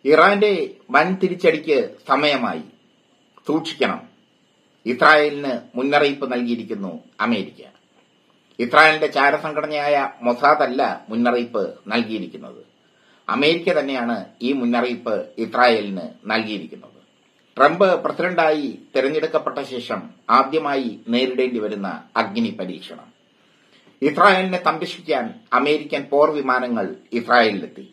ഇറാന്റെ വൻ തിരിച്ചടിക്ക് സമയമായി സൂക്ഷിക്കണം ഇസ്രായേലിന് മുന്നറിയിപ്പ് നൽകിയിരിക്കുന്നു അമേരിക്ക ഇസ്രായേലിന്റെ ചാരസംഘടനയായ മൊസാദ് അല്ല മുന്നറിയിപ്പ് നൽകിയിരിക്കുന്നത് അമേരിക്ക തന്നെയാണ് ഈ മുന്നറിയിപ്പ് ഇസ്രായേലിന് നൽകിയിരിക്കുന്നത് ട്രംപ് പ്രസിഡന്റായി തെരഞ്ഞെടുക്കപ്പെട്ട ശേഷം ആദ്യമായി നേരിടേണ്ടി വരുന്ന അഗ്നി പരീക്ഷണം ഇസ്രായേലിനെ സംരക്ഷിക്കാൻ അമേരിക്കൻ പോർ വിമാനങ്ങൾ ഇസ്രായേലിലെത്തി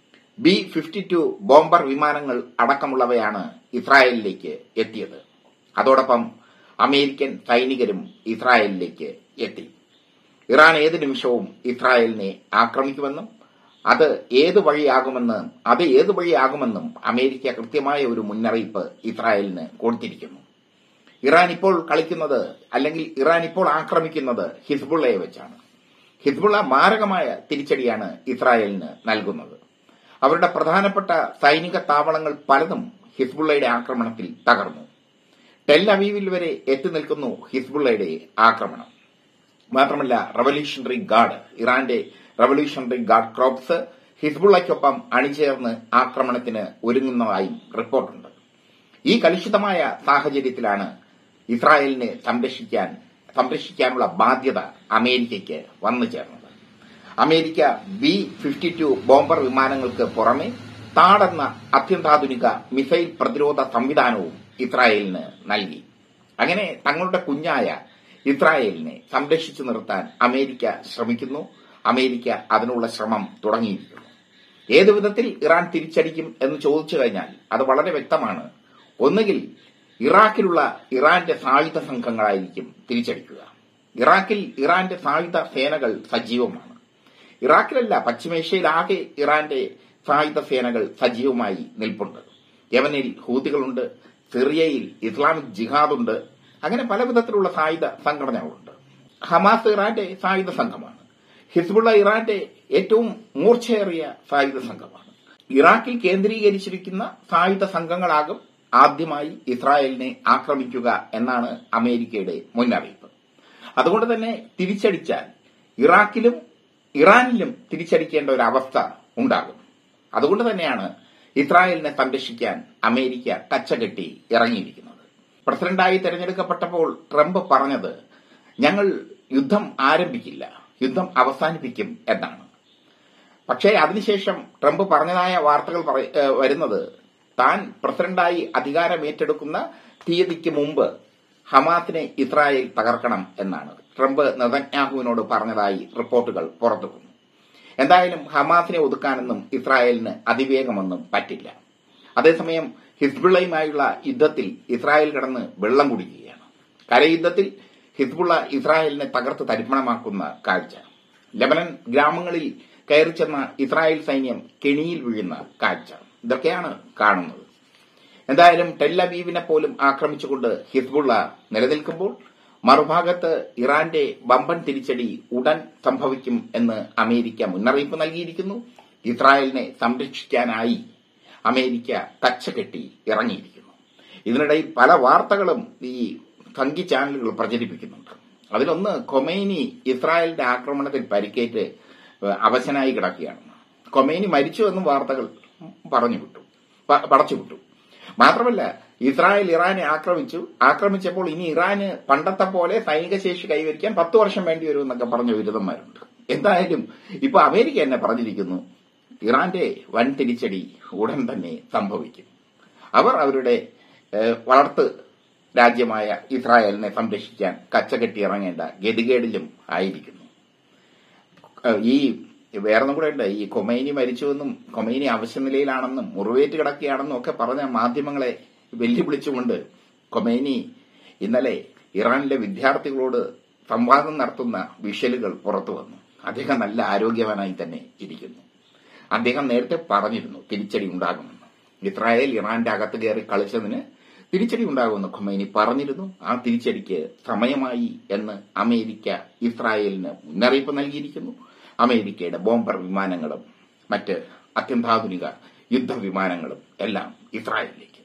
ബി ഫിഫ്റ്റി ടു ബോംബർ വിമാനങ്ങൾ അടക്കമുള്ളവയാണ് ഇസ്രായേലിലേക്ക് എത്തിയത് അതോടൊപ്പം അമേരിക്കൻ സൈനികരും ഇസ്രായേലിലേക്ക് എത്തി ഇറാൻ ഏത് നിമിഷവും ഇസ്രായേലിനെ ആക്രമിക്കുമെന്നും അത് ഏത് വഴിയാകുമെന്ന് അത് ഏത് വഴിയാകുമെന്നും അമേരിക്ക കൃത്യമായ ഒരു മുന്നറിയിപ്പ് ഇസ്രായേലിന് കൊടുത്തിരിക്കുന്നു ഇറാൻ ഇപ്പോൾ കളിക്കുന്നത് അല്ലെങ്കിൽ ഇറാൻ ഇപ്പോൾ ആക്രമിക്കുന്നത് ഹിസ്ബുള്ളയെ വെച്ചാണ് ഹിസ്ബുള്ള മാരകമായ തിരിച്ചടിയാണ് ഇസ്രായേലിന് നൽകുന്നത് അവരുടെ പ്രധാനപ്പെട്ട സൈനിക താവളങ്ങൾ പലതും ഹിസ്ബുള്ളയുടെ ആക്രമണത്തിൽ തകർന്നു ടെൽ അവീവിൽ വരെ എത്തി നിൽക്കുന്നു ഹിസ്ബുള്ളയുടെ ആക്രമണം മാത്രമല്ല റവല്യൂഷണറി ഗാർഡ് ഇറാന്റെ റവല്യൂഷണറി ഗാർഡ് ക്രോപ്സ് ഹിസ്ബുള്ളയ്ക്കൊപ്പം അണിചേർന്ന് ആക്രമണത്തിന് ഒരുങ്ങുന്നതായും റിപ്പോർട്ടുണ്ട് ഈ കലുഷിതമായ സാഹചര്യത്തിലാണ് ഇസ്രായേലിനെ സംരക്ഷിക്കാൻ സംരക്ഷിക്കാനുള്ള ബാധ്യത അമേരിക്കയ്ക്ക് വന്നു ചേർന്നത് America B fifty two bomber വിമാനങ്ങൾക്ക് പുറമെ താടെന്ന അത്യന്താധുനിക മിസൈൽ പ്രതിരോധ സംവിധാനവും ഇസ്രായേലിന് നൽകി അങ്ങനെ തങ്ങളുടെ കുഞ്ഞായ ഇസ്രായേലിനെ സംരക്ഷിച്ചു നിർത്താൻ അമേരിക്ക ശ്രമിക്കുന്നു അമേരിക്ക അതിനുള്ള ശ്രമം തുടങ്ങിയിരിക്കുന്നു ഏതു വിധത്തിൽ ഇറാൻ തിരിച്ചടിക്കും എന്ന് ചോദിച്ചു കഴിഞ്ഞാൽ അത് വളരെ വ്യക്തമാണ് ഒന്നുകിൽ ഇറാഖിലുള്ള ഇറാന്റെ സായുധ സംഘങ്ങളായിരിക്കും തിരിച്ചടിക്കുക ഇറാഖിൽ ഇറാന്റെ സായുധ സേനകൾ സജീവമാണ് ഇറാഖിലല്ല പശ്ചിമേഷ്യയിലാകെ ഇറാന്റെ സായുധ സേനകൾ സജീവമായി നിൽപ്പുണ്ട് യമനിൽ ഹൂതികളുണ്ട് സിറിയയിൽ ഇസ്ലാമിക് ജിഹാദുണ്ട് അങ്ങനെ പല വിധത്തിലുള്ള സായുധ സംഘടനകളുണ്ട് ഹമാസ് ഇറാന്റെ സായുധ സംഘമാണ് ഹിസ്ബുള്ള ഇറാന്റെ ഏറ്റവും മൂർച്ചയേറിയ സായുധ സംഘമാണ് ഇറാഖിൽ കേന്ദ്രീകരിച്ചിരിക്കുന്ന സായുധ സംഘങ്ങളാകും ആദ്യമായി ഇസ്രായേലിനെ ആക്രമിക്കുക എന്നാണ് അമേരിക്കയുടെ മുന്നറിയിപ്പ് അതുകൊണ്ട് തന്നെ തിരിച്ചടിച്ചാൽ ഇറാഖിലും ഇറാനിലും തിരിച്ചടിക്കേണ്ട ഒരു അവസ്ഥ ഉണ്ടാകും അതുകൊണ്ട് തന്നെയാണ് ഇസ്രായേലിനെ സംരക്ഷിക്കാൻ അമേരിക്ക കച്ചകെട്ടി ഇറങ്ങിയിരിക്കുന്നത് പ്രസിഡന്റായി തെരഞ്ഞെടുക്കപ്പെട്ടപ്പോൾ ട്രംപ് പറഞ്ഞത് ഞങ്ങൾ യുദ്ധം ആരംഭിക്കില്ല യുദ്ധം അവസാനിപ്പിക്കും എന്നാണ് പക്ഷേ അതിനുശേഷം ട്രംപ് പറഞ്ഞതായ വാർത്തകൾ വരുന്നത് താൻ പ്രസിഡന്റായി അധികാരമേറ്റെടുക്കുന്ന തീയതിക്ക് മുമ്പ് ഹമാസിനെ ഇസ്രായേൽ തകർക്കണം എന്നാണ് ട്രംപ് നെതന്യാഹുവിനോട് പറഞ്ഞതായി റിപ്പോർട്ടുകൾ പുറത്തു വന്നു എന്തായാലും ഹമാസിനെ ഒതുക്കാനൊന്നും ഇസ്രായേലിന് അതിവേഗമൊന്നും പറ്റില്ല അതേസമയം ഹിസ്ബുള്ളയുമായുള്ള യുദ്ധത്തിൽ ഇസ്രായേൽ കിടന്ന് വെള്ളം കുടിക്കുകയാണ് കരയുദ്ധത്തിൽ ഹിസ്ബുള്ള ഇസ്രായേലിനെ തകർത്ത് തരിപ്പണമാക്കുന്ന കാഴ്ച ലബനൻ ഗ്രാമങ്ങളിൽ കയറി ചെന്ന ഇസ്രായേൽ സൈന്യം കെണിയിൽ വീഴുന്ന കാഴ്ച ഇതൊക്കെയാണ് കാണുന്നത് എന്തായാലും ടെല്ലബീവിനെ പോലും ആക്രമിച്ചുകൊണ്ട് ഹിസ്ബുള്ള നിലനിൽക്കുമ്പോൾ മറുഭാഗത്ത് ഇറാന്റെ വമ്പൻ തിരിച്ചടി ഉടൻ സംഭവിക്കും എന്ന് അമേരിക്ക മുന്നറിയിപ്പ് നൽകിയിരിക്കുന്നു ഇസ്രായേലിനെ സംരക്ഷിക്കാനായി അമേരിക്ക കച്ചകെട്ടി ഇറങ്ങിയിരിക്കുന്നു ഇതിനിടയിൽ പല വാർത്തകളും ഈ സംഘി ചാനലുകൾ പ്രചരിപ്പിക്കുന്നുണ്ട് അതിലൊന്ന് കൊമൈനി ഇസ്രായേലിന്റെ ആക്രമണത്തിൽ പരിക്കേറ്റ് അവശനായി കിടക്കുകയാണ് കൊമൈനി മരിച്ചു എന്നും വാർത്തകൾ പറഞ്ഞു വിട്ടു പടച്ചുവിട്ടു മാത്രമല്ല ഇസ്രായേൽ ഇറാനെ ആക്രമിച്ചു ആക്രമിച്ചപ്പോൾ ഇനി ഇറാന് പണ്ടത്തെ പോലെ സൈനിക ശേഷി കൈവരിക്കാൻ പത്ത് വർഷം വേണ്ടി വരും എന്നൊക്കെ പറഞ്ഞ വിരുദ്ധന്മാരുണ്ട് എന്തായാലും ഇപ്പൊ അമേരിക്ക എന്നെ പറഞ്ഞിരിക്കുന്നു ഇറാന്റെ വൻ തിരിച്ചടി ഉടൻ തന്നെ സംഭവിക്കും അവർ അവരുടെ വളർത്ത് രാജ്യമായ ഇസ്രായേലിനെ സംരക്ഷിക്കാൻ കച്ചകെട്ടി ഇറങ്ങേണ്ട ഗതികേടിലും ആയിരിക്കുന്നു ഈ വേറൊന്നും കൂടെ ഉണ്ട് ഈ കൊമൈനി മരിച്ചുവെന്നും കൊമൈനി അവശ്യനിലയിലാണെന്നും മുറിവേറ്റ് കിടക്കുകയാണെന്നും ഒക്കെ പറഞ്ഞ മാധ്യമങ്ങളെ വെല്ലുവിളിച്ചുകൊണ്ട് കൊമൈനി ഇന്നലെ ഇറാനിലെ വിദ്യാർത്ഥികളോട് സംവാദം നടത്തുന്ന വിഷലുകൾ പുറത്തു വന്നു അദ്ദേഹം നല്ല ആരോഗ്യവാനായി തന്നെ ഇരിക്കുന്നു അദ്ദേഹം നേരത്തെ പറഞ്ഞിരുന്നു തിരിച്ചടി ഉണ്ടാകുമെന്ന് ഇസ്രായേൽ ഇറാന്റെ അകത്ത് കയറി കളിച്ചതിന് തിരിച്ചടി ഉണ്ടാകുമെന്ന് ഖൊമൈനി പറഞ്ഞിരുന്നു ആ തിരിച്ചടിക്ക് സമയമായി എന്ന് അമേരിക്ക ഇസ്രായേലിന് മുന്നറിയിപ്പ് നൽകിയിരിക്കുന്നു അമേരിക്കയുടെ ബോംബർ വിമാനങ്ങളും മറ്റ് അത്യന്താധുനിക യുദ്ധവിമാനങ്ങളും എല്ലാം ഇസ്രായേലിലേക്ക്